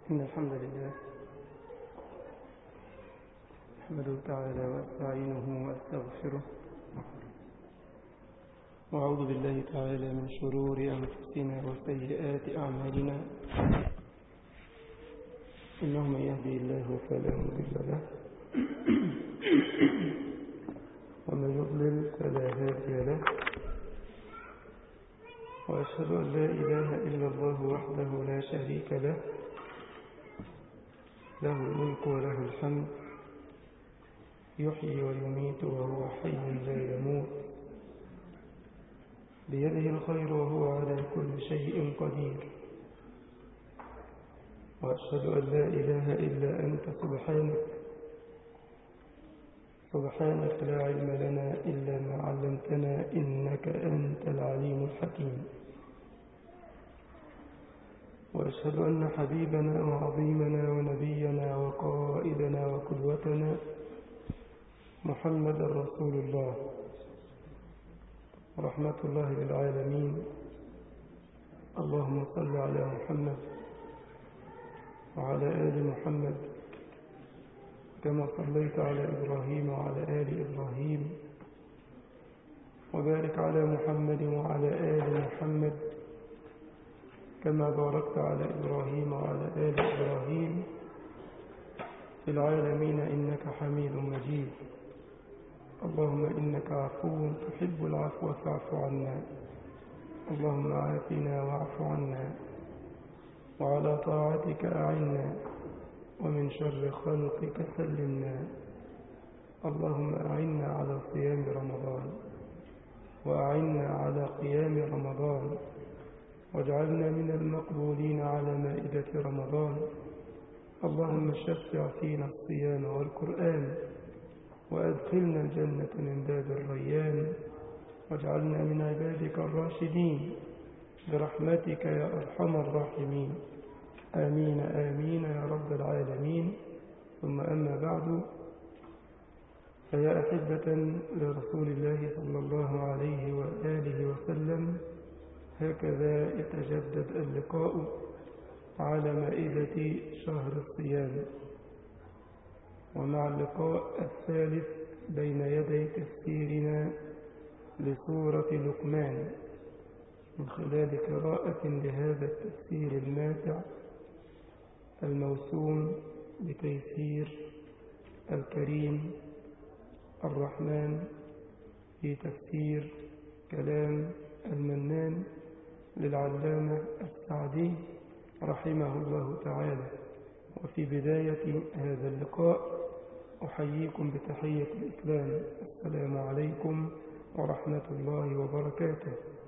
إن الحمد لله أحمده تعالى وأستعينه وأستغفره وأعوذ بالله تعالى من شرور أنفسنا وسيئات أعمالنا إنه من يهدي الله فلا مضل له ومن يضلل فلا هادي له وأشهد أن لا إله إلا الله وحده لا شريك له له الملك وله الحمد يحيي ويميت وهو حي لا يموت بيده الخير وهو على كل شيء قدير وأشهد أن لا إله إلا أنت سبحانك سبحانك لا علم لنا إلا ما علمتنا إنك أنت العليم الحكيم وأشهد أن حبيبنا وعظيمنا ونبينا وقائدنا وقدوتنا محمد رسول الله رحمة الله للعالمين اللهم صل على محمد وعلى آل محمد كما صليت على إبراهيم وعلى آل إبراهيم وبارك على محمد وعلى آل محمد كما باركت على إبراهيم وعلى آل إبراهيم في العالمين إنك حميد مجيد اللهم إنك عفو تحب العفو فاعف عنا اللهم عافنا واعف عنا وعلى طاعتك أعنا ومن شر خلقك سلمنا اللهم أعنا على صيام رمضان وأعنا على قيام رمضان واجعلنا من المقبولين على مائدة رمضان اللهم شفع فينا الصيام والقرآن وأدخلنا الجنة من باب الريان واجعلنا من عبادك الراشدين برحمتك يا أرحم الراحمين آمين آمين يا رب العالمين ثم أما بعد فيا أحبة لرسول الله صلى الله عليه وآله وسلم هكذا يتجدد اللقاء على مائدة شهر الصيام ومع اللقاء الثالث بين يدي تفسيرنا لسورة لقمان من خلال قراءة لهذا التفسير الماتع الموسوم بتيسير الكريم الرحمن في تفسير كلام المنان للعلامة السعدي رحمه الله تعالى وفي بداية هذا اللقاء أحييكم بتحية الإسلام السلام عليكم ورحمة الله وبركاته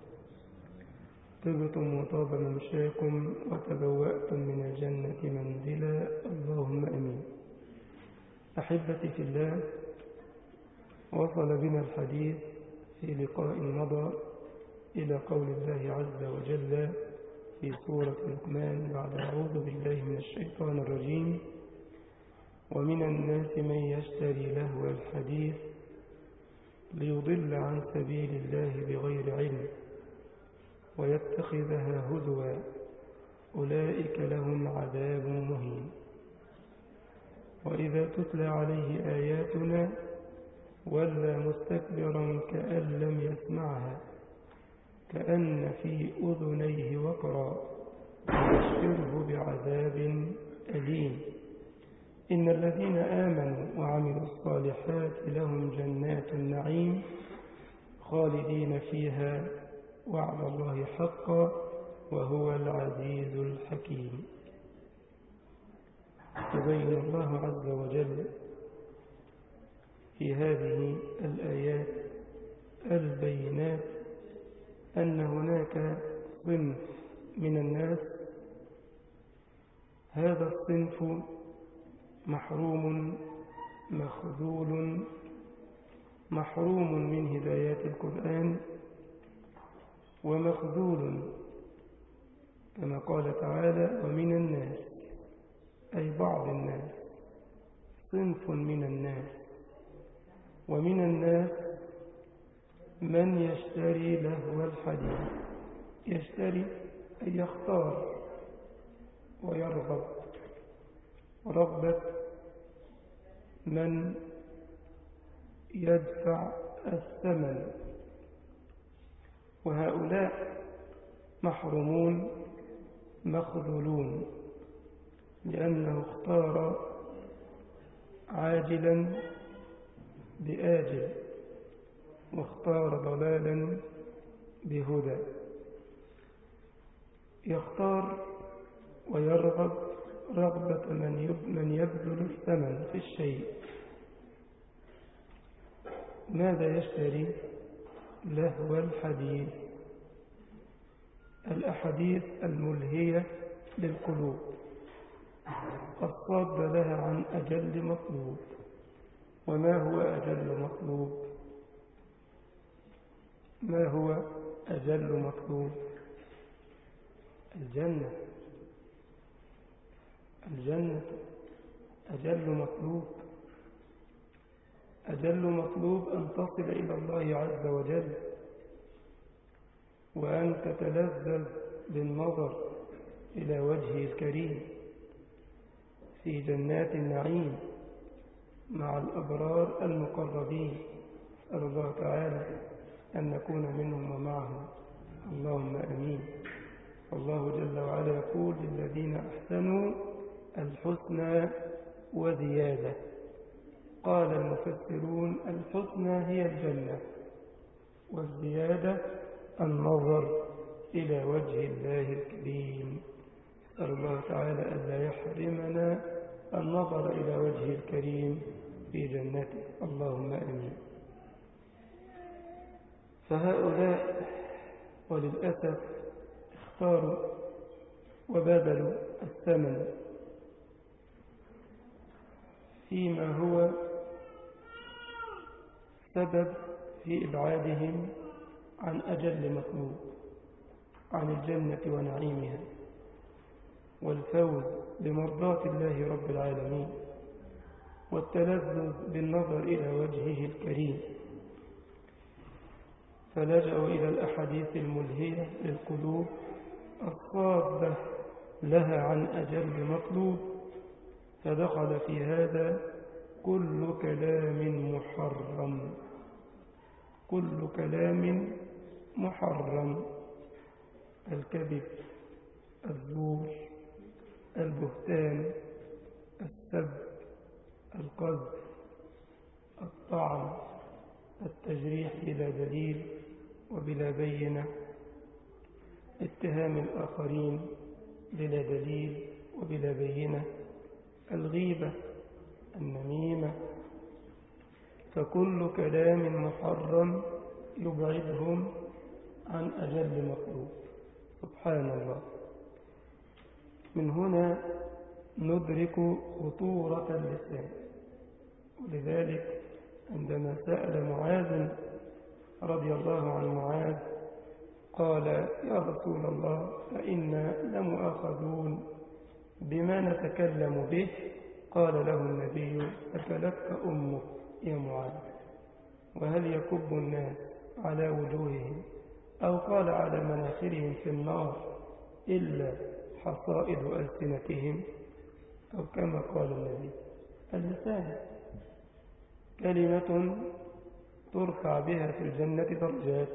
طبتم وطاب ممشاكم وتبوأتم من الجنة منزلا اللهم أمين أحبتي في الله وصل بنا الحديث في لقاء مضى إلى قول الله عز وجل في سورة لقمان بعد أعوذ بالله من الشيطان الرجيم ومن الناس من يشتري لهو الحديث ليضل عن سبيل الله بغير علم ويتخذها هزوا أولئك لهم عذاب مهين وإذا تتلى عليه آياتنا ولى مستكبرا كأن لم يسمعها كأن في أذنيه وقرا وبشره بعذاب أليم إن الذين آمنوا وعملوا الصالحات لهم جنات النعيم خالدين فيها وعد الله حقا وهو العزيز الحكيم يبين الله عز وجل في هذه الآيات البينات أن هناك صنف من الناس هذا الصنف محروم مخذول محروم من هدايات القرآن ومخذول كما قال تعالى ومن الناس أي بعض الناس صنف من الناس ومن الناس من يشتري لهو الحديث يشتري أي يختار ويرغب ورغبة من يدفع الثمن وهؤلاء محرومون مخذولون لأنه اختار عاجلا بآجل واختار ضلالا بهدى يختار ويرغب رغبة من يبذل الثمن في الشيء ماذا يشتري لهو الحديث الأحاديث الملهية للقلوب الصاد لها عن أجل مطلوب وما هو أجل مطلوب ما هو أجل مطلوب الجنة الجنة أجل مطلوب أجل مطلوب أن تصل إلى الله عز وجل وأن تتلذذ بالنظر إلى وجهه الكريم في جنات النعيم مع الأبرار المقربين أسأل الله تعالى أن نكون منهم ومعهم اللهم أمين الله جل وعلا يقول للذين أحسنوا الحسنى وزيادة قال المفسرون الحسنى هي الجنة والزيادة النظر إلى وجه الله الكريم نسأل الله تعالى ألا يحرمنا النظر إلى وجهه الكريم في جنته اللهم أمين فهؤلاء وللأسف اختاروا وبذلوا الثمن فيما هو سبب في إبعادهم عن أجل مطلوب عن الجنة ونعيمها والفوز بمرضاة الله رب العالمين والتلذذ بالنظر إلى وجهه الكريم فلجأوا إلى الأحاديث الملهية للقلوب الصادة لها عن أجل مطلوب فدخل في هذا كل كلام محرم كل كلام محرم الكذب الزور البهتان السب القذف الطعن التجريح بلا دليل وبلا بينة اتهام الآخرين بلا دليل وبلا بينة الغيبة النميمة فكل كلام محرم يبعدهم عن أجل مطلوب سبحان الله من هنا ندرك خطورة اللسان ولذلك عندما سأل معاذ رضي الله عن معاذ قال يا رسول الله فإنا لمؤاخذون بما نتكلم به قال له النبي أكلتك أمك يا معاذ وهل يكب الناس على وجوههم أو قال على مناخرهم في النار إلا حصائد ألسنتهم أو كما قال النبي اللسان كلمة ترفع بها في الجنة درجات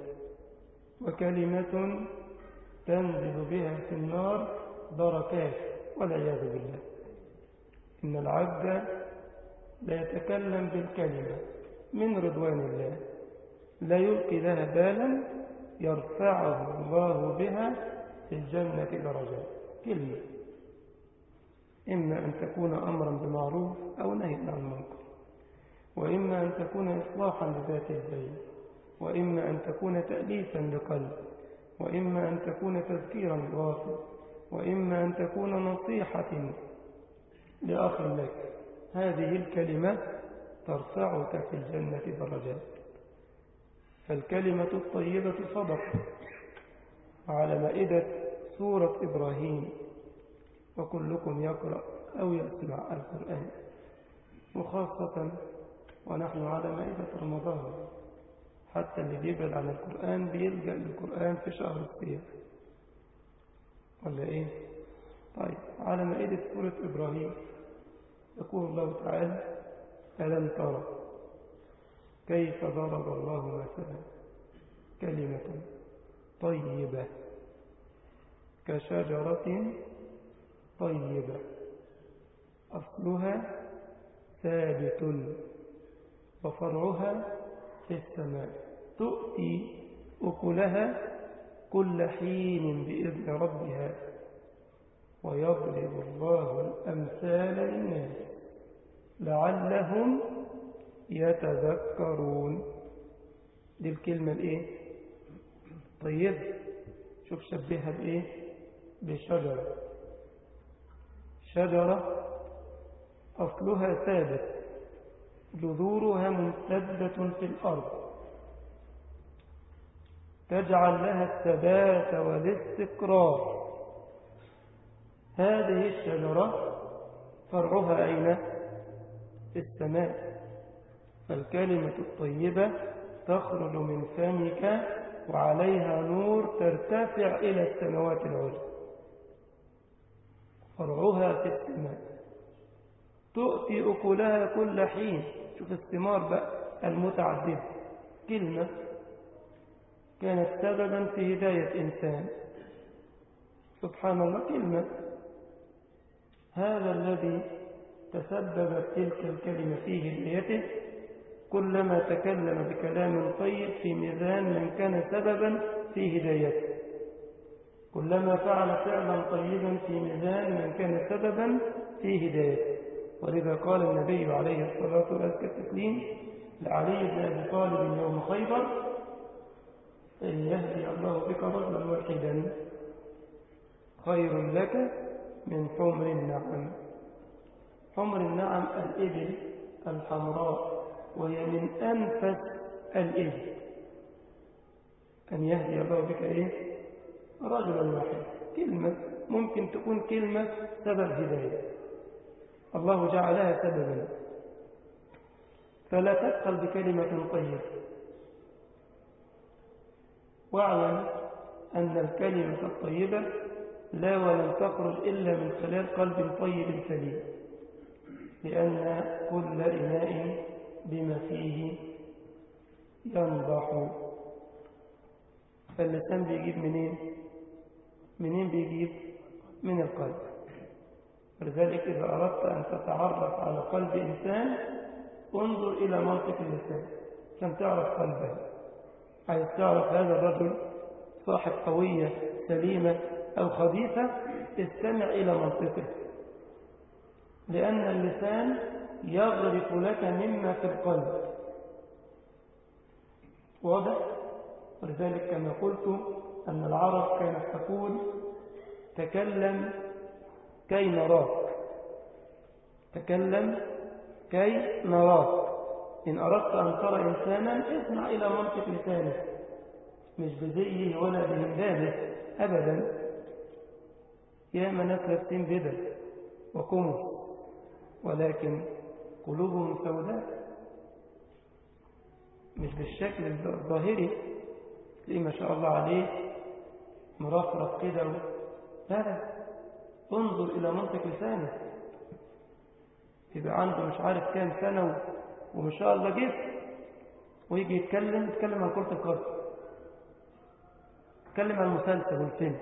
وكلمة تنزل بها في النار دركات والعياذ بالله إن العبد لا يتكلم بالكلمة من رضوان الله لا يلقي لها بالا يرفعه الله بها في الجنة درجات كلمة إما أن تكون أمرا بمعروف أو نهي عن منكر وإما أن تكون إصلاحا لذات البين وإما أن تكون تأليفا لقلب وإما أن تكون تذكيرا لغافل وإما أن تكون نصيحة لأخ لك هذه الكلمة ترفعك في الجنة درجات فالكلمة الطيبة صدق على مائدة سورة إبراهيم وكلكم يقرأ أو يسمع القرآن وخاصة ونحن على مائدة رمضان حتى اللي بيبعد عن القرآن بيلجأ للقرآن في شهر الصيام ولا إيه؟ طيب على مائدة سورة إبراهيم يقول الله تعالى ألم ترى كيف ضرب الله مثلا كلمة طيبة كشجرة طيبة أصلها ثابت وفرعها في السماء تؤتي أكلها كل حين بإذن ربها ويضرب الله الأمثال للناس لعلهم يتذكرون دي الكلمة الإيه طيب شوف شبهها بإيه بشجرة شجرة أصلها ثابت جذورها ممتدة في الأرض تجعل لها الثبات والاستقرار هذه الشجرة فرعها أين؟ في السماء فالكلمة الطيبة تخرج من فمك وعليها نور ترتفع إلى السماوات العلى فرعها في السماء تؤتي أكلها كل حين شوف الثمار بقى المتعددة كلمة كانت سببا في هداية إنسان سبحان الله كلمة هذا الذي تسببت تلك الكلمة في هدايته كلما تكلم بكلام طيب في ميزان من كان سببا في هدايته كلما فعل فعلا طيبا في ميزان من كان سببا في هدايته ولذا قال النبي عليه الصلاة والتسليم لعلي بن أبي طالب يوم خيبر أن يهدي الله بك رجلا واحدا خير لك من حمر النعم حمر النعم الإبل الحمراء وهي من أنفس الإبل أن يهدي الله بك إيه رجلا واحدا كلمة ممكن تكون كلمة سبب هداية الله جعلها سببا فلا تدخل بكلمة طيبة واعلم أن الكلمة الطيبة لا ولن تخرج إلا من خلال قلب طيب سليم لأن كل إناء بما فيه ينضح فاللسان بيجيب منين منين بيجيب من القلب ولذلك إذا أردت أن تتعرف على قلب إنسان انظر إلى منطق اللسان عشان تعرف قلبه عايز تعرف هذا الرجل صاحب قوية سليمة أو خبيثة استمع إلى منطقه لأن اللسان يغرف لك مما في القلب واضح؟ ولذلك كما قلت أن العرب كانت تقول تكلم كي نراك تكلم كي نراك إن أردت أن ترى إنسانا اسمع إلى منطق لسانه مش بزيه ولا بهندانه أبدا يا من ناس لابسين بدل وقمص ولكن قلوبهم سوداء مش بالشكل الظاهري تلاقيه ما شاء الله عليه مرفرف كده و... لا لا انظر إلى منطق لسانه يبقى عنده مش عارف كام سنة وما شاء الله جسم ويجي يتكلم يتكلم عن كرة القدم يتكلم عن المسلسل والفيلم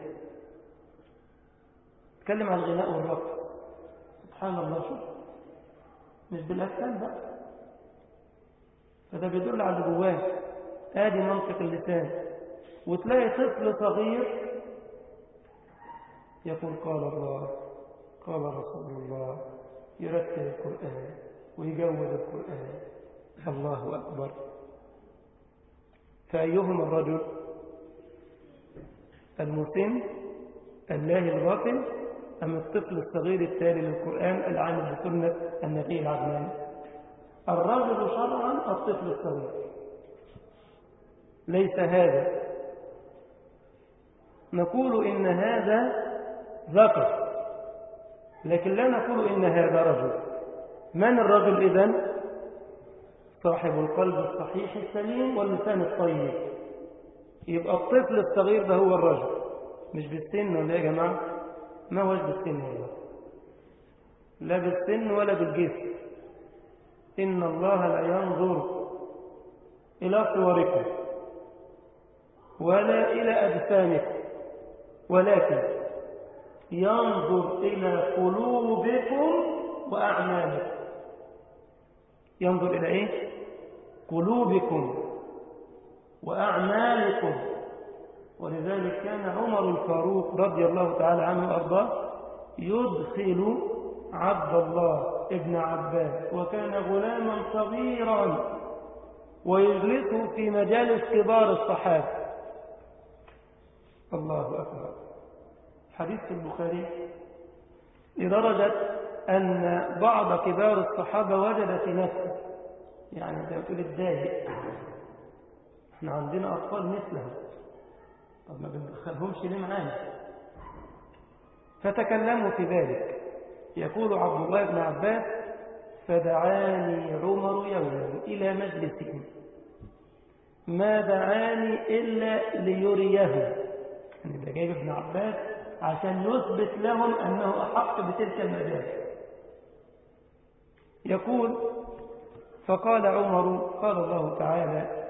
يتكلم عن الغناء والرقص سبحان الله شوف مش بالأجسام بقى فده بيدل على اللي جواه ادي منطق اللسان وتلاقي طفل صغير يقول قال الله قال رسول الله يرتل القرآن ويجود القرآن الله أكبر فأيهما الرجل المسن اللاهي الغافل أم الطفل الصغير التالي للقرآن العامل بسنة النبي العدنان الرجل شرعا الطفل الصغير ليس هذا نقول إن هذا ذكر لكن لا نقول إن هذا رجل من الرجل إذن صاحب القلب الصحيح السليم واللسان الطيب يبقى الطفل الصغير ده هو الرجل مش بالسن ولا يا جماعة ما هوش بالسن والله لا بالسن ولا بالجسم إن الله لا ينظر إلى صوركم ولا إلى أجسامكم ولكن ينظر إلى قلوبكم وأعمالكم ينظر إلى إيه؟ قلوبكم وأعمالكم ولذلك كان عمر الفاروق رضي الله تعالى عنه وأرضاه يدخل عبد الله ابن عباس وكان غلاما صغيرا ويجلسه في مجالس كبار الصحابة الله أكبر حديث البخاري لدرجة أن بعض كبار الصحابة وجد في نفسه يعني زي ما تقول اتضايق احنا عندنا أطفال مثلهم طب ما بندخلهمش ليه معانا فتكلموا في ذلك يقول عبد الله بن عباس فدعاني عمر يوما إلى مجلسهم ما دعاني إلا ليريه يعني ده جايب ابن عباس عشان يثبت لهم أنه أحق بتلك المجالس يقول فقال عمر قال الله تعالى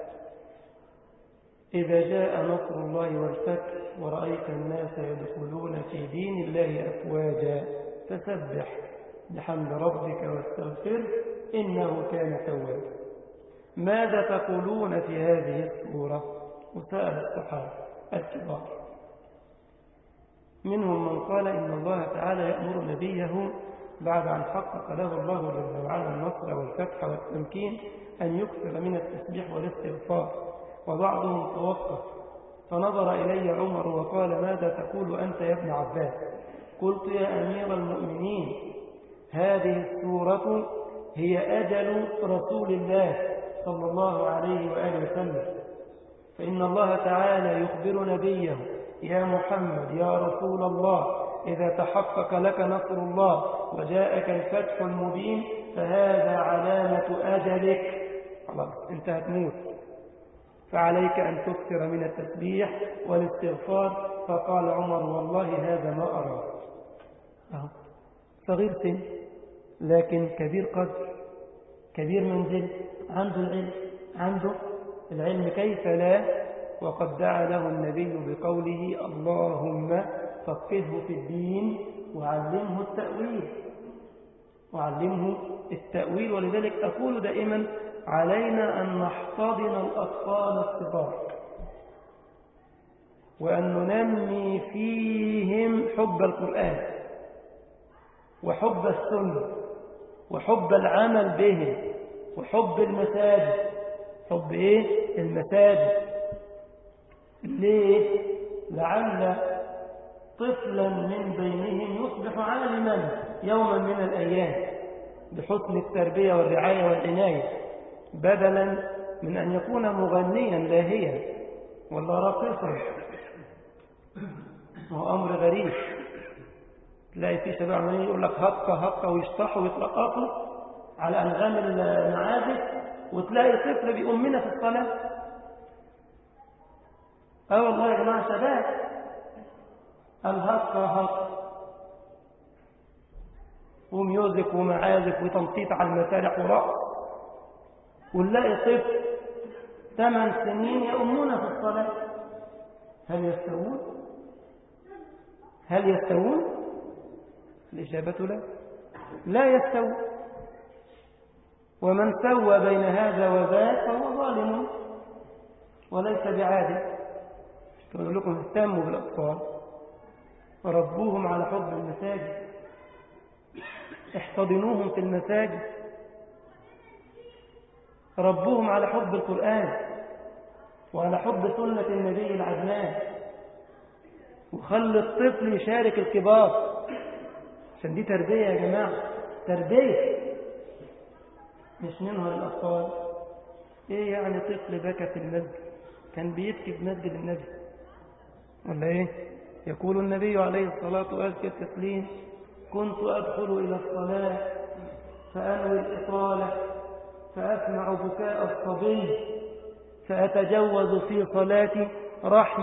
إذا جاء نصر الله والفتح ورأيت الناس يدخلون في دين الله أفواجا فسبح بحمد ربك واستغفر إنه كان توابا ماذا تقولون في هذه السورة وسأل الصحابة الكبار منهم من قال إن الله تعالى يأمر نبيه بعد أن حقق له الله جل وعلا النصر والفتح والتمكين أن يكثر من التسبيح والاستغفار وبعضهم توقف فنظر إلي عمر وقال ماذا تقول أنت يا ابن عباس قلت يا أمير المؤمنين هذه السورة هي أجل رسول الله صلى الله عليه وآله وسلم فإن الله تعالى يخبر نبيه يا محمد يا رسول الله إذا تحقق لك نصر الله وجاءك الفتح المبين فهذا علامة أجلك خلاص انت هتموت فعليك أن تكثر من التسبيح والاستغفار فقال عمر والله هذا ما أرى أهو صغير سن لكن كبير قدر كبير منزل عنده العلم عنده العلم كيف لا وقد دعا له النبي بقوله اللهم فقهه في الدين وعلمه التأويل وعلمه التأويل ولذلك أقول دائما علينا أن نحتضن الأطفال الصغار وأن ننمي فيهم حب القرآن وحب السنة وحب العمل به وحب المساجد حب إيه؟ المساجد ليه؟ لعل طفلا من بينهم يصبح عالما يوما من الأيام بحسن التربية والرعاية والعناية بدلا من أن يكون مغنيا لاهيا ولا راقصا وهو أمر غريب تلاقي في شباب عمالين يقول لك هقة هقة ويشطحوا ويترقصوا على أنغام المعازف وتلاقي طفل بيؤمنا في الصلاة اه والله يا جماعة شباب الهقة هقة وميوزك ومعازف وتنطيط على المسارح ورقص ونلاقي طفل ثمان سنين يؤمون في الصلاة هل يستوون؟ هل يستوون؟ الإجابة لا لا يستوون ومن سوى بين هذا وذاك فهو ظالم وليس بعادل تقول لكم اهتموا بالأطفال وربوهم على حب المساجد احتضنوهم في المساجد ربوهم على حب القرآن وعلى حب سنة النبي العدنان وخلي الطفل يشارك الكبار عشان دي تربية يا جماعة تربية مش ننهر الأطفال ايه يعني طفل بكى في المسجد كان بيبكي في مسجد النبي ولا ايه يقول النبي عليه الصلاة وأزكى التسليم كنت أدخل إلى الصلاة فأنوي الإطالة فأسمع بكاء الصبي فأتجوز في صلاتي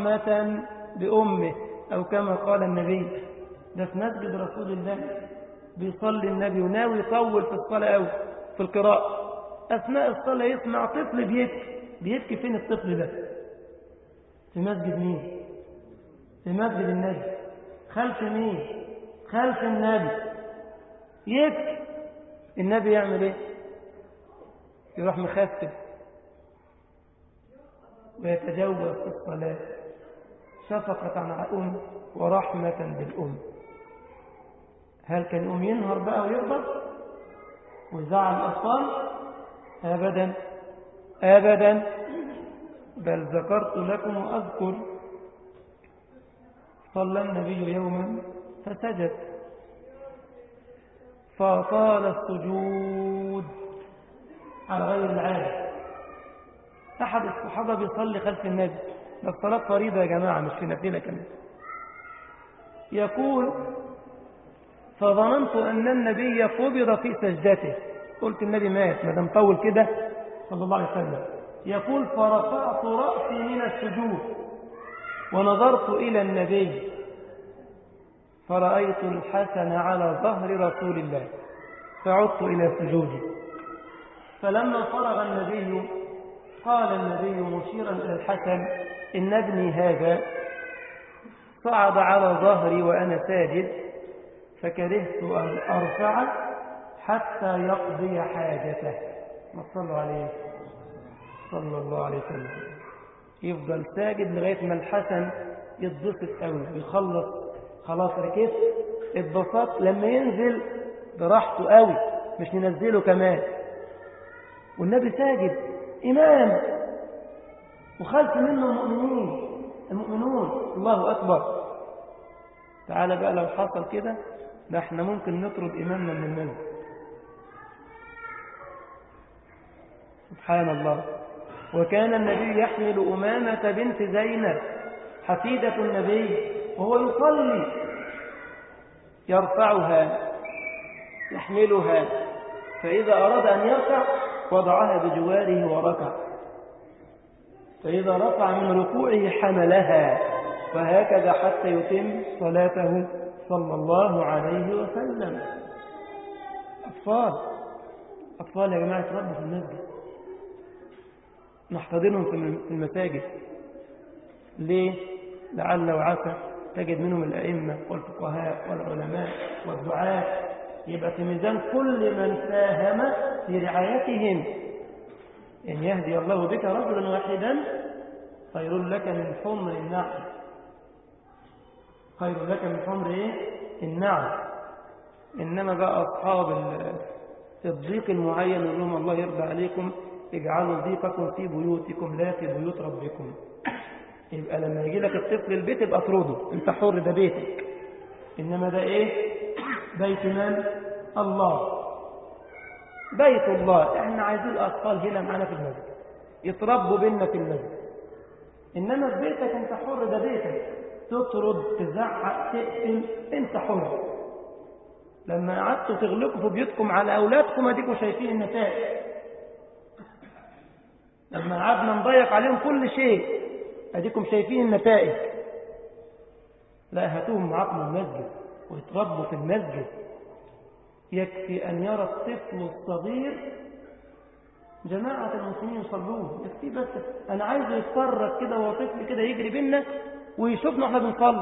رحمة بأمه أو كما قال النبي ده في مسجد رسول الله بيصلي النبي وناوي يطول في الصلاة أو في القراءة أثناء الصلاة يسمع طفل بيبكي بيبكي فين الطفل ده في مسجد مين في مسجد النبي خلف مين خلف النبي يبكي النبي يعمل ايه يروح مخفف ويتجوز في الصلاة شفقة على الأم ورحمة بالأم هل كان يقوم ينهر بقى ويغضب ويزعل الأطفال أبدا أبدا بل ذكرت لكم وأذكر صلى النبي يوما فسجد فطال السجود على غير العادة أحد الصحابة بيصلي خلف النبي ده الصلاة فريضة يا جماعة مش في نفيلة كمان يقول فظننت أن النبي قبض في سجدته قلت النبي مات ما دام طول كده صلى الله عليه وسلم يقول فرفعت رأسي من السجود ونظرت إلى النبي فرأيت الحسن على ظهر رسول الله فعدت إلى سجودي فلما فرغ النبي قال النبي مشيرا إلى الحسن إن ابني هذا صعد على ظهري وأنا ساجد فكرهت أن أرفع حتى يقضي حاجته ما صلوا عليه صلى الله عليه وسلم يفضل ساجد لغاية ما الحسن يتبسط قوي يخلص خلاص ركبت اتبسط لما ينزل براحته قوي مش ننزله كمان والنبي ساجد إمام وخلف منه المؤمنين المؤمنون الله أكبر تعالى بقى لو حصل كده ده احنا ممكن نطرد إمامنا من المنزل سبحان الله وكان النبي يحمل أمامة بنت زينب حفيدة النبي وهو يصلي يرفعها يحملها فإذا أراد أن يرفع وضعها بجواره وركع فإذا رفع من ركوعه حملها وهكذا حتى يتم صلاته صلى الله عليه وسلم أطفال أطفال يا جماعة ربوا في المسجد نحتضنهم في المساجد ليه؟ لعل وعسى تجد منهم الأئمة والفقهاء والعلماء والدعاة يبقى في ميزان كل من ساهم في رعايتهم إن يهدي الله بك رجلا واحدا خير لك من حمر النعم خير لك من حمر إيه؟ النعم إنما بقى أصحاب الضيق المعين يقول لهم الله يرضى عليكم اجعلوا ضيقكم في بيوتكم لا في بيوت ربكم يبقى لما يجي لك الطفل البيت يبقى اطرده انت حر ده بيتك انما ده ايه بيت من الله بيت الله احنا عايزين الاطفال هنا معانا في المسجد يتربوا بينا في المسجد انما في بيتك انت حر ده بيتك تطرد تزعق تقتل انت حر لما قعدتوا تغلقوا في بيوتكم على اولادكم اديكم شايفين النتائج لما قعدنا نضيق عليهم كل شيء اديكم شايفين النتائج لا هاتوهم معاكم المسجد ويتربوا في المسجد يكفي أن يرى الطفل الصغير جماعة المسلمين يصلون يكفي بس أنا عايزه يتفرج كده وهو طفل كده يجري بينا ويشوفنا احنا بنصلي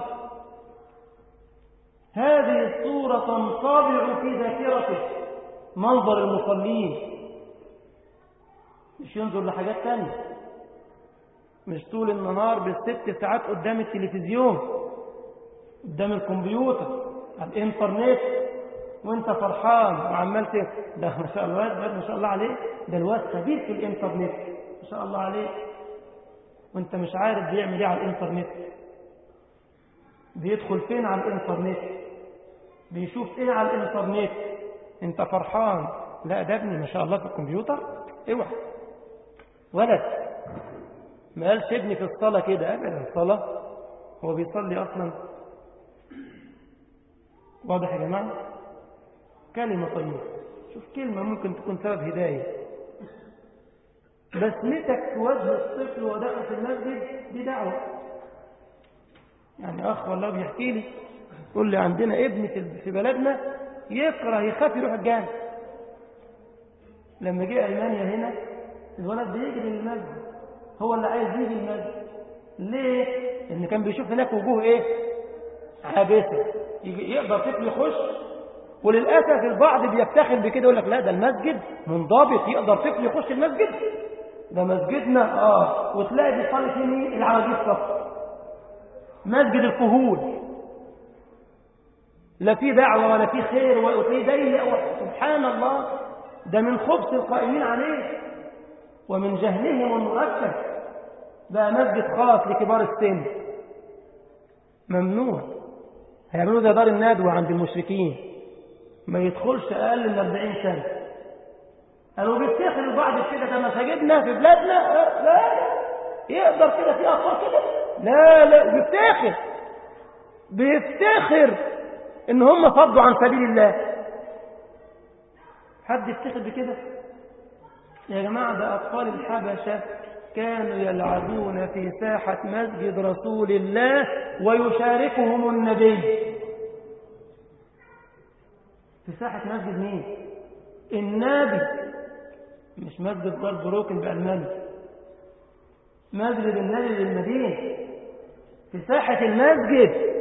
هذه الصورة تنطبع في ذاكرته منظر المصلين مش ينظر لحاجات تانية مش طول النهار بالست ساعات قدام التلفزيون قدام الكمبيوتر على الانترنت وانت فرحان وعمال ده ما شاء الله ده ما شاء الله عليه ده الواد خبير في الانترنت ما شاء الله عليه وانت مش عارف بيعمل ايه على الانترنت بيدخل فين على الانترنت بيشوف ايه على الانترنت انت فرحان لا ده ابني ما شاء الله في الكمبيوتر اوعى ولد ما قالش ابني في الصلاة كده أبدا الصلاة هو بيصلي أصلا واضح يا جماعة كلمة طيبة شوف كلمة ممكن تكون سبب هداية بسمتك في وجه الطفل ودخل في المسجد دي دعوة يعني أخ والله بيحكي لي يقول لي عندنا ابني في بلدنا يكره يخاف يروح الجامع لما جه ألمانيا هنا الولد بيجري للمسجد هو اللي عايز يجي المسجد ليه؟ لأن كان بيشوف هناك وجوه إيه؟ عابسة يقدر طفل يخش وللأسف البعض بيفتخر بكده يقول لك لا ده المسجد منضبط يقدر طفل يخش المسجد ده مسجدنا اه وتلاقي بيصلي فيه مين العواجيز فقط مسجد الكهول لا في دعوة ولا في خير وفي ضيق سبحان الله ده من خبث القائمين عليه ومن جهلهم المركب ده مسجد خاص لكبار السن ممنوع هيعملوا زي دار الندوة عند المشركين ما يدخلش أقل من 40 سنة قالوا بيفتخر البعض كده ده مساجدنا في بلادنا لا لا يقدر كده في أطفال كده لا لا بيفتخر بيفتخر إن هم صدوا عن سبيل الله حد يفتخر بكده يا جماعة ده أطفال الحبشة كانوا يلعبون في ساحة مسجد رسول الله ويشاركهم النبي في ساحة مسجد مين النبي مش مسجد دار بروكن بألمانيا مسجد النبي بالمدينة في ساحة المسجد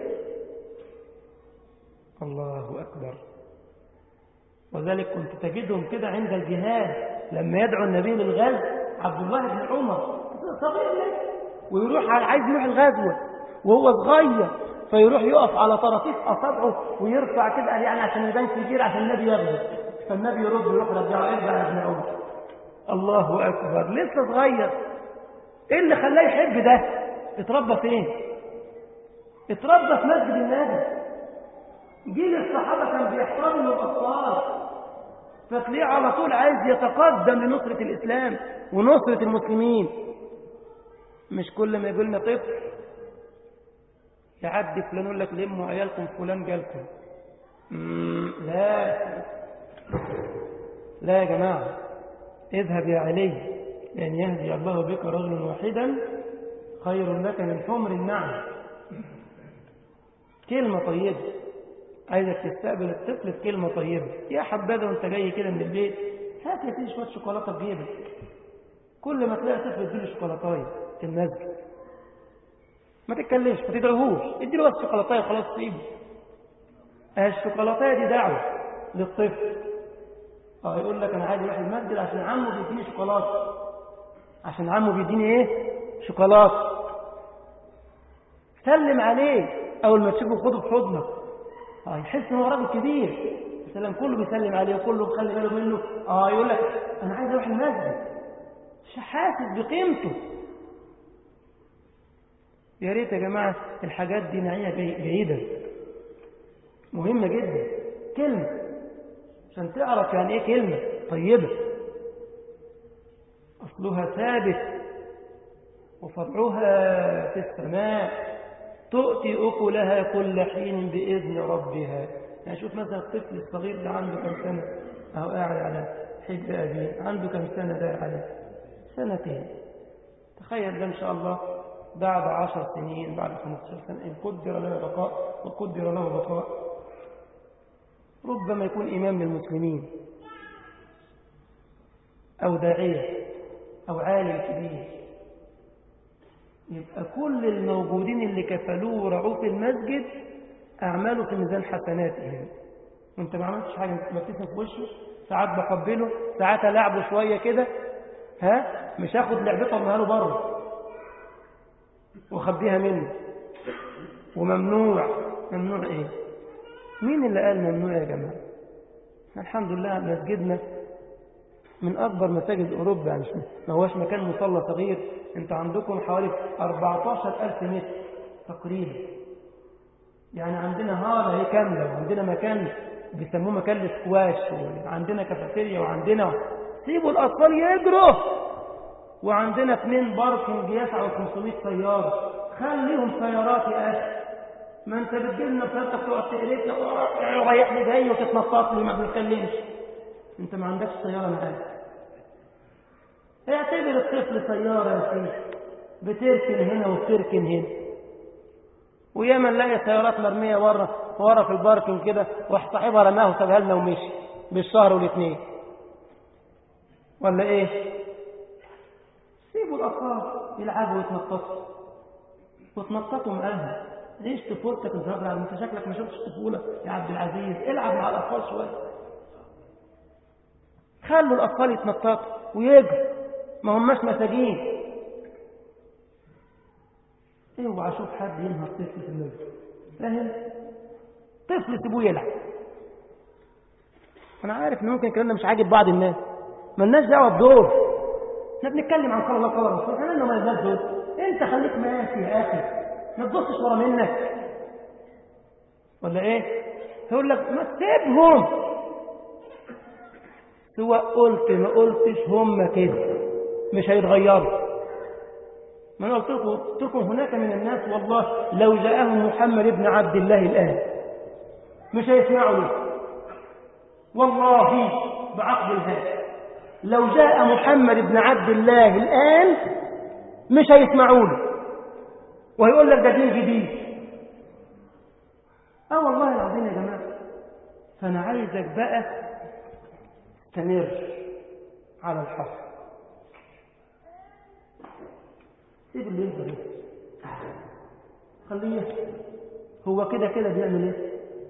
الله أكبر وذلك كنت تجدهم كده عند الجهاد لما يدعو النبي للغزو عبد الله بن عمر صغير لك ويروح عايز يروح الغزوة وهو صغير فيروح يقف على طراطيف أصابعه ويرفع كده يعني عشان يبان كبير عشان النبي يغزو فالنبي يرد ويروح رجعه ارجع يا ابن عمر الله أكبر لسه صغير ايه اللي خلاه يحب ده اتربى فين اتربى في مسجد النبي جيل الصحابة كان بيحترموا الأطفال فتلاقيه على طول عايز يتقدم لنصرة الإسلام ونصرة المسلمين مش كل ما يقول لنا طفل يعدي فلان يقول لك لموا عيالكم فلان جالكم لا لا يا جماعة اذهب يا علي لأن يهدي الله بك رجلا واحدا خير لك من حمر النعم كلمة طيبة عايزك تستقبل الطفل بكلمة طيبة يا حبذا وانت جاي كده من البيت هات يا سيدي شوية شوكولاتة في جيبك كل ما تلاقي طفل اديله شوكولاتايه في المسجد ما تتكلمش ما تدعوهوش اديله بس شوكولاتايه خلاص سيبه الشوكولاتايه دي دعوة للطفل اه يقول لك انا عايز اروح المسجد عشان عمه بيديني شوكولاته عشان عمه بيديني ايه شوكولاته سلم عليه اول ما تشوفه خده في حضنك اه يحس ان هو راجل كبير السلام كله بيسلم عليه وكله بيخلي باله منه اه يقول لك انا عايز اروح المسجد مش حاسس بقيمته يا ريت يا جماعه الحاجات دي نعيها بعيدا مهمه جدا كلمه عشان تعرف يعني ايه كلمه طيبه اصلها ثابت وفرعها في السماء تؤتي أكلها كل حين بإذن ربها يعني شوف مثلا الطفل الصغير ده عنده كم سنة أو قاعد على حب أبيه عنده كم سنة ده على سنتين تخيل ده إن شاء الله بعد عشر سنين بعد 15 سنة إن قدر له بقاء وقدر له بقاء ربما يكون إمام للمسلمين أو داعية أو عالم كبير يبقى كل الموجودين اللي كفلوه ورعوه في المسجد أعماله في ميزان حسناتهم وانت ما عملتش حاجة انت بتسمع في وشه ساعات بقبله ساعات ألعبه شوية كده ها مش هاخد لعبته وارميها له بره واخبيها منه وممنوع ممنوع ايه مين اللي قال ممنوع يا جماعة الحمد لله مسجدنا من أكبر مساجد أوروبا يعني ما هوش مكان مصلى صغير انت عندكم حوالي 14 ألف متر تقريبا يعني عندنا هالة هي كاملة وعندنا مكان بيسموه مكان السكواش وعندنا كافيتيريا وعندنا سيبوا الأطفال يجروا وعندنا اثنين باركنج يسعوا 500 سيارة خليهم سيارات يا أخي ما انت بتجيلنا سيارتك تقعد تقرفنا ورايح لي جاي وتتنطط لي ما بنتكلمش انت ما عندكش سيارة معاك اعتبر الطفل سيارة يا سيدي بتركن هنا وبتركن هنا وياما نلاقي سيارات مرمية ورا ورا في الباركنج كده واحد صاحبها رماها وسابها لنا ومشي بالشهر والاثنين ولا ايه سيبوا الاطفال يلعبوا ويتنططوا وتنططوا معاهم عيش طفولتك انت راجل انت شكلك ما شفتش طفوله يا عبد العزيز العب مع الاطفال شويه خلوا الاطفال يتنططوا ويجروا ما هماش مساجين اوعى اشوف حد ينهر طفل في المسجد فاهم طفل سيبوه يلعب انا عارف ان ممكن الكلام ده مش عاجب بعض الناس مالناش دعوه بدور احنا بنتكلم عن قال الله قال الرسول احنا لنا ما دول انت خليك ماشي يا اخي ما تبصش ورا منك ولا ايه يقول لك ما تسيبهم سواء قلت ما قلتش هم كده مش هيتغيروا ما انا قلت لكم قلت لكم هناك من الناس والله لو جاءهم محمد بن عبد الله الان مش هيسمعوا له والله بعقد الهاد لو جاء محمد بن عبد الله الان مش هيسمعوا له وهيقول لك ده دين جديد اه والله العظيم يا جماعه فانا عايزك بقى تستمر على الحق سيب اللي يهدر يهدر خليه يهدر هو كده كده بيعمل ايه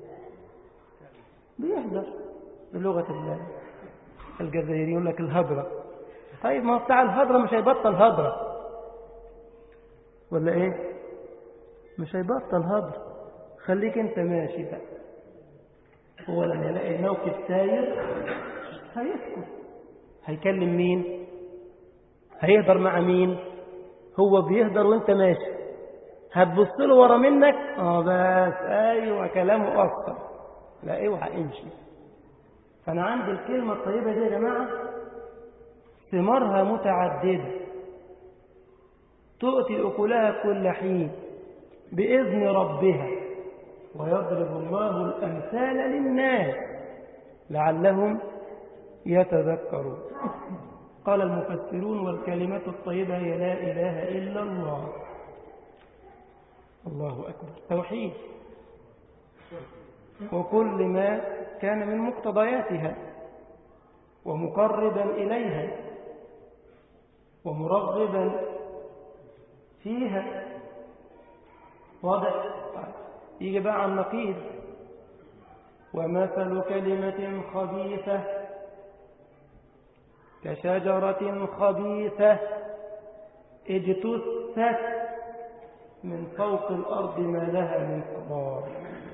بيهدر بلغة الجزائري يقول لك الهدرة طيب ما هو بتاع الهدرة مش هيبطل هدرة ولا ايه مش هيبطل هدرة خليك انت ماشي بقى هو لما يلاقي الموقف ساير هيسكت هيكلم مين هيهدر مع مين هو بيهدر وانت ماشي هتبص له ورا منك اه بس ايوه كلامه اكتر لا اوعى امشي فانا عندي الكلمه الطيبه دي يا جماعه ثمارها متعدده تؤتي اكلها كل حين باذن ربها ويضرب الله الامثال للناس لعلهم يتذكرون قال المفسرون والكلمة الطيبة هي لا إله إلا الله الله أكبر توحيد وكل ما كان من مقتضياتها ومقربا إليها ومرغبا فيها واضح يجي بقى عن نقيض ومثل كلمة خبيثة كشجرة خبيثة اجتثت من فوق الأرض ما لها من قرار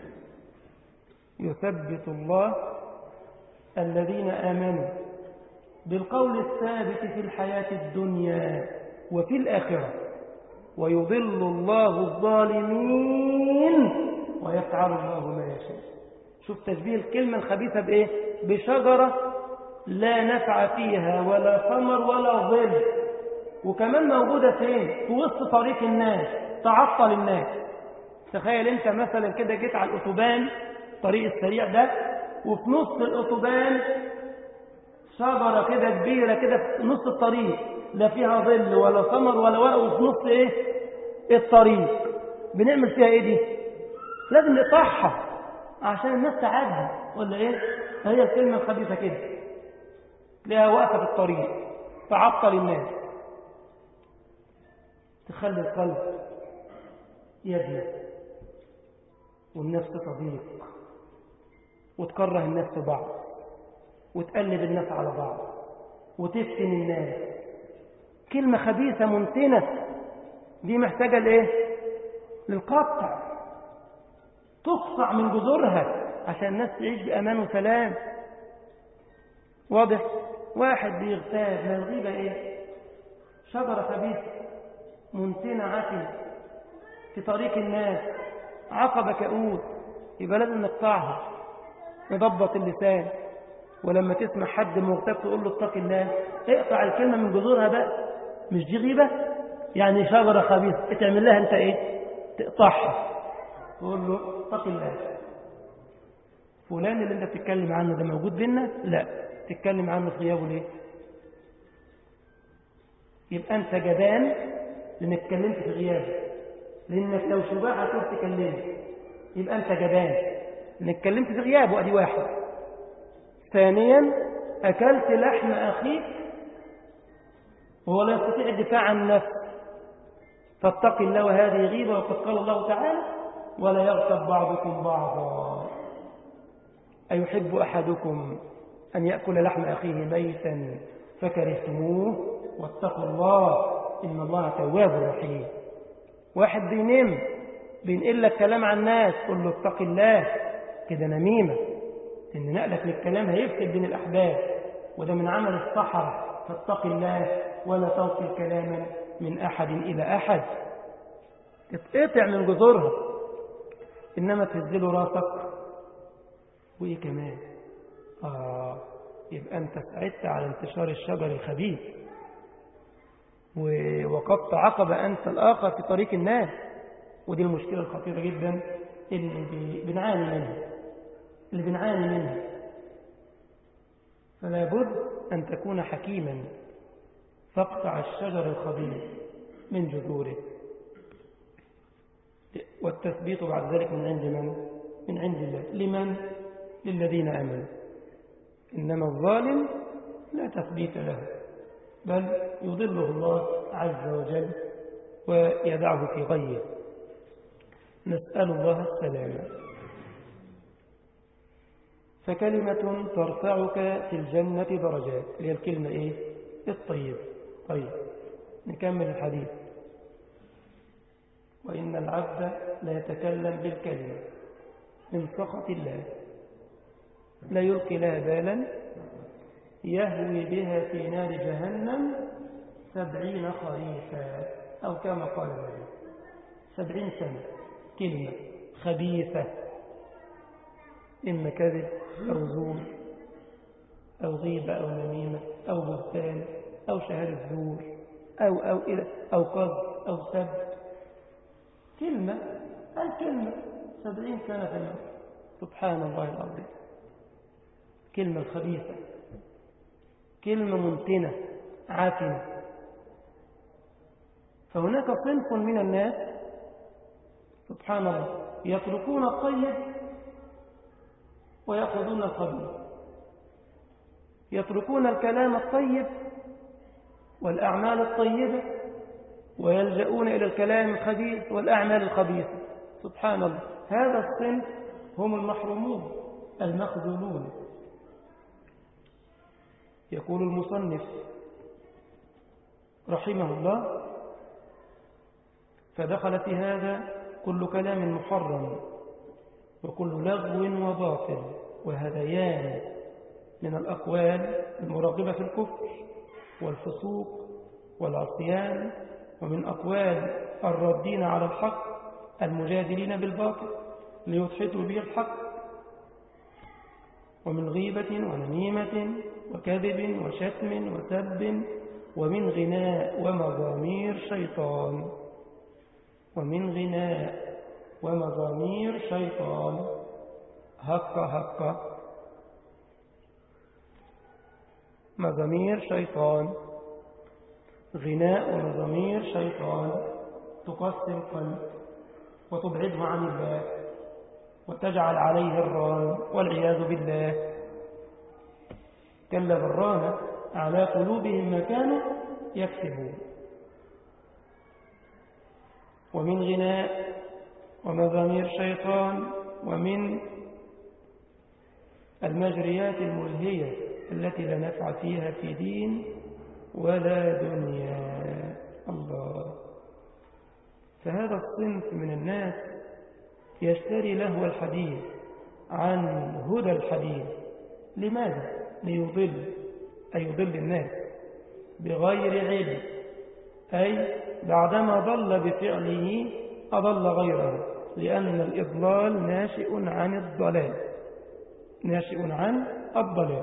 يثبت الله الذين آمنوا بالقول الثابت في الحياة الدنيا وفي الآخرة ويضل الله الظالمين ويفعل الله ما يشاء شوف تشبيه الكلمة الخبيثة بإيه بشجرة لا نفع فيها ولا ثمر ولا ظل وكمان موجودة فين في وسط طريق الناس تعطل الناس تخيل انت مثلا كده جيت على الأتوبان الطريق السريع ده وفي نص الأتوبان شجرة كده كبيرة كده في نص الطريق لا فيها ظل ولا ثمر ولا ورق وفي نص ايه الطريق بنعمل فيها ايه دي لازم نقطعها عشان الناس تعدي ولا ايه هي الكلمة الخبيثة كده لها واقفة في الطريق تعطل الناس تخلي القلب يبنى والنفس تضيق وتكره الناس في بعض وتقلب الناس على بعض وتفتن الناس كلمة خبيثة منتنة دي محتاجة لإيه؟ للقطع تقطع من جذورها عشان الناس تعيش بأمان وسلام واضح واحد بيغتاب ما الغيبة ايه شجرة خبيثة منتنة عتمة في طريق الناس عقبة كؤوس يبقى لازم نقطعها نضبط اللسان ولما تسمع حد مغتاب تقول له اتق الله اقطع الكلمة من جذورها بقى مش دي غيبة يعني شجرة خبيثة تعمل لها انت ايه تقطعها تقول له اتق الله فلان اللي انت بتتكلم عنه ده موجود بينا لا تتكلم عنه في غيابه ليه يبقى انت جبان لان اتكلمت في غيابه لأنك لو شجاع هتروح تكلمه يبقى أنت جبان إنك اتكلمت في غيابه أدي واحد ثانيا أكلت لحم أخيك وهو لا يستطيع الدفاع عن نفسه فاتق الله وهذه غيبة وقد قال الله تعالى ولا يغتب بعضكم بعضا أيحب أحدكم أن يأكل لحم أخيه ميتا فكرهتموه واتقوا الله إن الله تواب رحيم واحد بينم بينقل لك كلام عن الناس قل له اتق الله كده نميمة إن نقلك للكلام هيفسد بين الأحباب وده من عمل السحرة فاتق الله ولا تنقل كلاما من أحد إلى أحد تتقطع من جذورها إنما تهزله راسك وإيه كمان آه يبقى أنت ساعدت على انتشار الشجر الخبيث ووقفت عقبة أنت الآخر في طريق الناس ودي المشكلة الخطيرة جدا اللي بنعاني منها اللي بنعاني منها فلا بد أن تكون حكيما فاقطع الشجر الخبيث من جذوره والتثبيت بعد ذلك من عند من؟ من عند الله لمن؟ للذين آمنوا إنما الظالم لا تثبيت له بل يضله الله عز وجل ويدعه في غيه نسأل الله السلامة فكلمة ترفعك في الجنة درجات هي الكلمة إيه؟ الطيب طيب نكمل الحديث وإن العبد لا يتكلم بالكلمة من سخط الله لا يلقي لها بالا يهوي بها في نار جهنم سبعين خريفا أو كما قال النبي سبعين سنة كلمة خبيثة إما كذب أو زور أو غيبة أو نميمة أو بهتان أو شهادة زور أو أو إلى أو قذف أو سب كلمة الكلمة سبعين سنة في النار سبحان الله العظيم كلمة خبيثة كلمة منتنة عاتمة فهناك صنف من الناس سبحان الله يتركون الطيب ويأخذون الخبيث يتركون الكلام الطيب والأعمال الطيبة ويلجؤون إلى الكلام الخبيث والأعمال الخبيثة سبحان الله هذا الصنف هم المحرومون المخذولون يقول المصنف رحمه الله فدخل في هذا كل كلام محرم وكل لغو وباطل وهذيان من الأقوال المراغبة في الكفر والفسوق والعصيان ومن أقوال الردين على الحق المجادلين بالباطل ليدحتوا به الحق ومن غيبة ونميمة وكذب وشتم وسب ومن غناء ومضامير شيطان ومن غناء ومضامير شيطان هق هق مضامير شيطان غناء ومضامير شيطان تقسم القلب وتبعده عن الله وتجعل عليه الران والعياذ بالله كلا بران على قلوبهم ما كانوا يكسبون ومن غناء ومزامير شيطان ومن المجريات الملهية التي لا نفع فيها في دين ولا دنيا الله فهذا الصنف من الناس يشتري لهو الحديث عن هدى الحديث لماذا؟ ليضل أي يضل الناس بغير علم أي بعدما ضل بفعله أضل غيره لأن الإضلال ناشئ عن الضلال ناشئ عن الضلال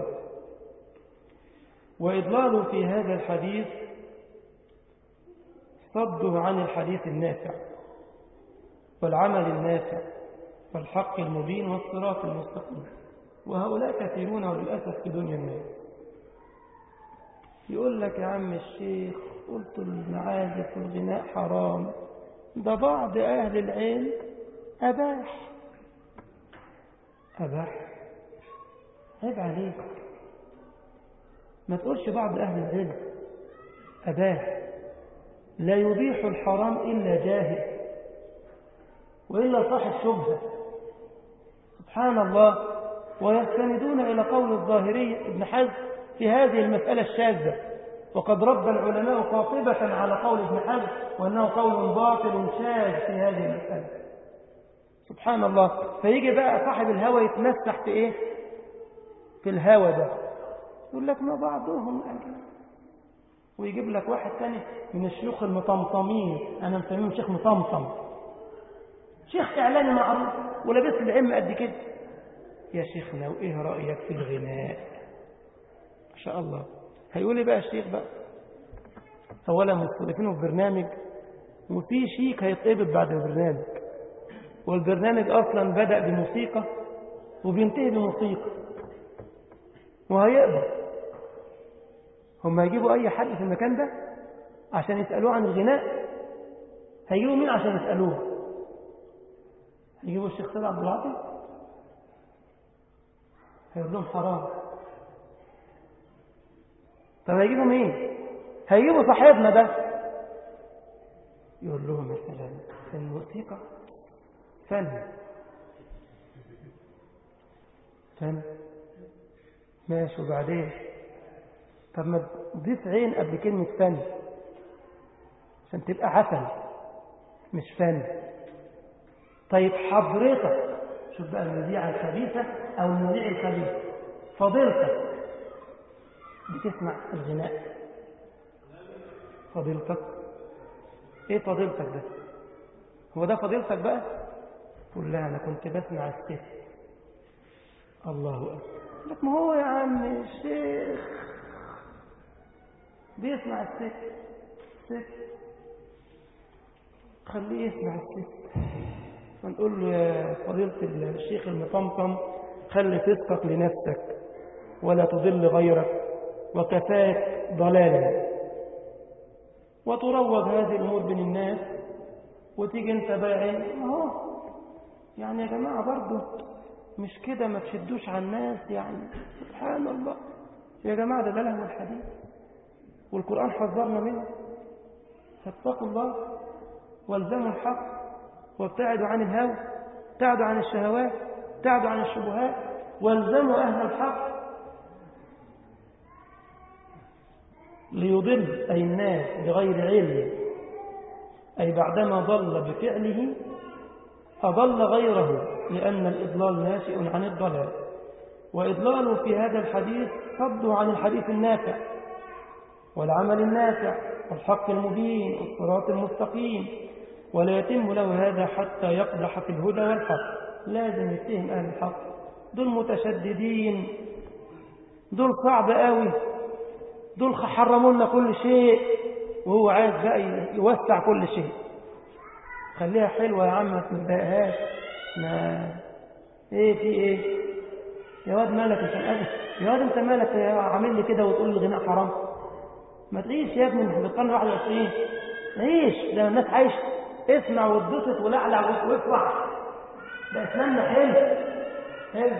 وإضلاله في هذا الحديث صده عن الحديث النافع والعمل النافع والحق المبين والصراط المستقيم وهؤلاء كثيرون وللأسف في دنيا الناس يقول لك يا عم الشيخ قلت المعازف والغناء حرام ده بعض أهل العلم أباح أباح عيب عليك ما تقولش بعض أهل العلم أباح لا يبيح الحرام إلا جاهل وإلا صاحب شبهة سبحان الله ويستندون إلى قول الظاهري ابن حزم في هذه المسألة الشاذة وقد رد العلماء قاطبة على قول ابن حزم وأنه قول باطل شاذ في هذه المسألة سبحان الله فيجي بقى صاحب الهوى يتمسح في إيه في الهوى ده يقول لك ما بعضهم أجل ويجيب لك واحد تاني من الشيوخ المطمطمين أنا مسميهم شيخ مطمطم شيخ إعلاني معروف ولابس العم قد كده يا شيخنا وإيه رأيك في الغناء ما شاء الله هيقول لي بقى الشيخ بقى أولا مستضيفينه في برنامج وفي شيك هيتقبض بعد البرنامج والبرنامج أصلا بدأ بموسيقى وبينتهي بموسيقى وهيقبض هم هيجيبوا أي حد في المكان ده عشان يسألوه عن الغناء هيجيبوا مين عشان يسألوه هيجيبوا الشيخ سيد عبد العاطي هيقول لهم حرام طب هيجيبوا مين هيجيبوا صاحبنا ده يقول لهم مثلا الموسيقى فن فن ماشي وبعدين طب ما تضيف عين قبل كلمة فن عشان تبقى حسن مش فن طيب حضرتك شوف بقى المذيعة الخبيثة أو المذيع الخبيث فضيلتك بتسمع الغناء فضيلتك ايه فضيلتك ده هو ده فضيلتك بقى تقول لها انا كنت بسمع الست الله اكبر لك ما هو يا عم الشيخ بيسمع الست الست خليه يسمع الست ونقول له يا فضيلة الشيخ المطمطم خلي صدقك لنفسك ولا تضل غيرك وكفاك ضلالا وتروج هذه الأمور بين الناس وتيجي انت باعي اهو يعني يا جماعة برضه مش كده ما تشدوش على الناس يعني سبحان الله يا جماعة ده ده لهو الحديث والقرآن حذرنا منه فاتقوا الله والزموا الحق وابتعدوا عن الهوى ابتعدوا عن الشهوات ابتعدوا عن الشبهات والزموا أهل الحق ليضل أي الناس بغير علم أي بعدما ضل بفعله أضل غيره لأن الإضلال ناشئ عن الضلال وإضلاله في هذا الحديث صد عن الحديث النافع والعمل النافع والحق المبين والصراط المستقيم ولا يتم له هذا حتى يقدح في الهدى والحق لازم يتهم أهل الحق دول متشددين دول صعب قوي دول حرموا لنا كل شيء وهو عايز بقى يوسع كل شيء خليها حلوة يا عم ما تضايقهاش ما ايه في ايه يا واد مالك انت قادر يا واد انت مالك عامل لي كده وتقول لي الغناء حرام ما تعيش يا ابني احنا في القرن 21 عيش ده الناس عايشه اسمع واتبسط ولعلع وافرح ده اسلامنا حلو حلو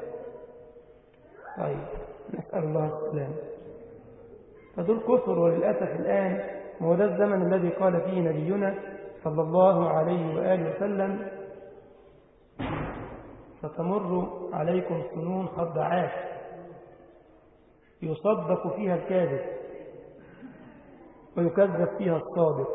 طيب نسال الله السلامه فدول كفر وللأسف الآن هو ده الزمن الذي قال فيه نبينا صلى الله عليه وآله وسلم ستمر عليكم سنون خضعات يصدق فيها الكاذب ويكذب فيها الصادق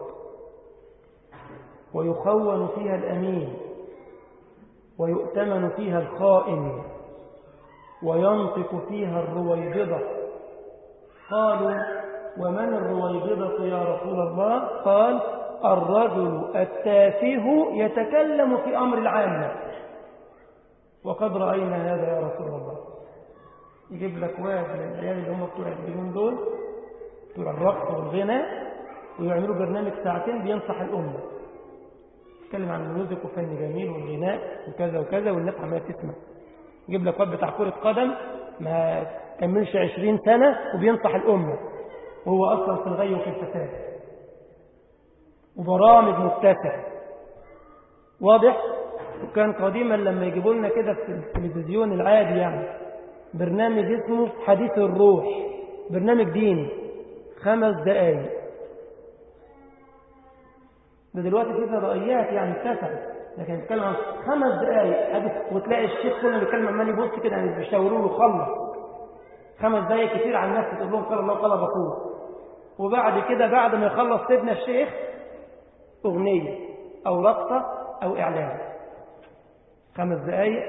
ويخون فيها الأمين ويؤتمن فيها الخائن وينطق فيها الرويبضة قالوا ومن الرويبضة يا رسول الله قال الرجل التافه يتكلم في أمر العامة وقد رأينا هذا يا رسول الله يجيب لك واحد من العيال اللي هم بتوع البيون دول بتوع الرقص والغنى ويعملوا برنامج ساعتين بينصح الأمة يتكلم عن الميوزك وفن جميل والغناء وكذا وكذا والناس عمالة تسمع يجيب لك واد بتاع كرة قدم ما كملش عشرين سنة وبينصح الأمة وهو أصلا في الغي وفي الفساد وبرامج متسعة واضح وكان قديما لما يجيبوا لنا كده في التلفزيون العادي يعني برنامج اسمه حديث الروح برنامج ديني خمس دقايق ده دلوقتي في فضائيات يعني اتسعت لكن بيتكلم عن خمس دقايق حديث وتلاقي الشيخ كله بيتكلم عمال يبص كده يعني بيشاوروا له خلص خمس دقايق كتير على الناس تقول لهم قال الله قال الرسول وبعد كده بعد ما يخلص سيدنا الشيخ أغنية أو رقصة أو إعلان خمس دقايق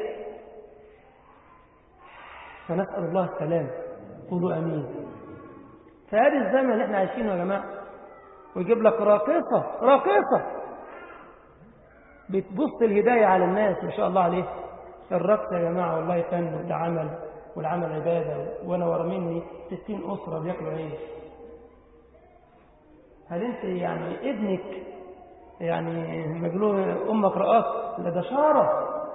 فنسأل الله السلام قولوا أمين فهذا الزمن اللي احنا عايشينه يا جماعة ويجيب لك راقصة راقصة بتبص الهداية على الناس ما شاء الله عليه الرقص يا جماعة والله فن وده عمل والعمل عبادة وأنا ورا مني ستين أسرة بياكلوا عيش هل أنت يعني ابنك يعني مجنون أمك رقاص لا ده شرف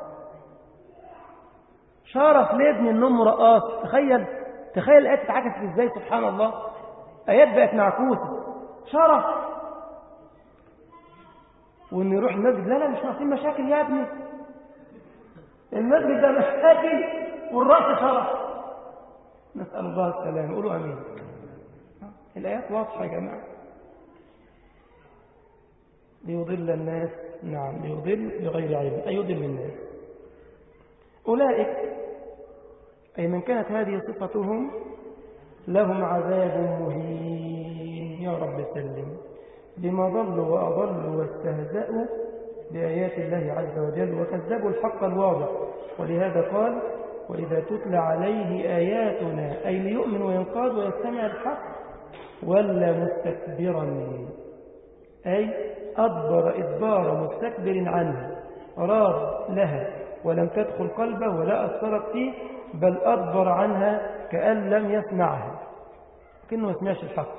شرف لابني ان امه رقاص تخيل تخيل الآيات اتعكست ازاي سبحان الله آيات بقت معكوسة شرف وإنه يروح المسجد لا لا مش ناقصين مشاكل يا ابني المسجد ده مشاكل والرأس شرف نسأل الله السلامة قولوا أمين الآيات واضحة يا جماعة ليضل الناس نعم ليضل بغير علم أي يضل الناس أولئك أي من كانت هذه صفتهم لهم عذاب مهين يا رب سلم بما ضلوا وأضلوا واستهزأوا بآيات الله عز وجل وكذبوا الحق الواضح ولهذا قال وإذا تتلى عليه آياتنا أي ليؤمن وينقاد ويستمع الحق ولا مستكبرا أي أدبر إدبار مستكبر عنها راد لها ولم تدخل قلبه ولا أثرت فيه بل أدبر عنها كأن لم يسمعها كأنه يسمعش الحق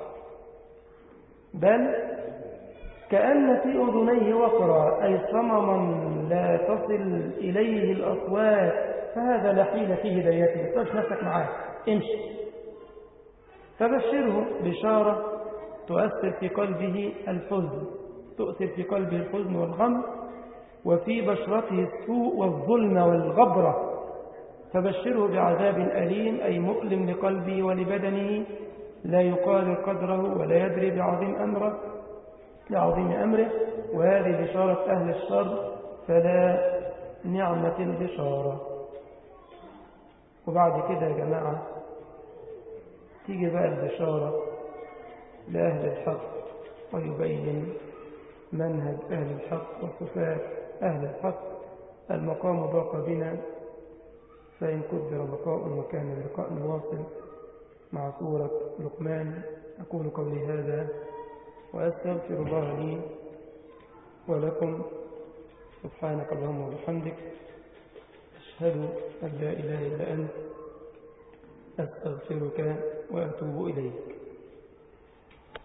بل كأن في أذنيه وقرا أي صمما لا تصل إليه الأصوات فهذا لا حيل في هدايته تقولش نفسك معاه امشي فبشره بشارة تؤثر في قلبه الحزن تؤثر في قلبه الحزن والغم وفي بشرته السوء والظلم والغبرة فبشره بعذاب أليم أي مؤلم لقلبه ولبدنه لا يقال قدره ولا يدري بعظيم أمره لعظيم أمره وهذه بشارة أهل الشر فلا نعمة البشارة وبعد كده يا جماعة تيجي بقى البشارة لأهل الحق ويبين منهج أهل الحق وصفات أهل الحق المقام ضاق بنا فإن قدر بقاء وكان اللقاء واصل مع سورة لقمان أقول قولي هذا وأستغفر الله لي ولكم سبحانك اللهم وبحمدك أشهد أن لا إله إلا أنت أستغفرك وأتوب إليك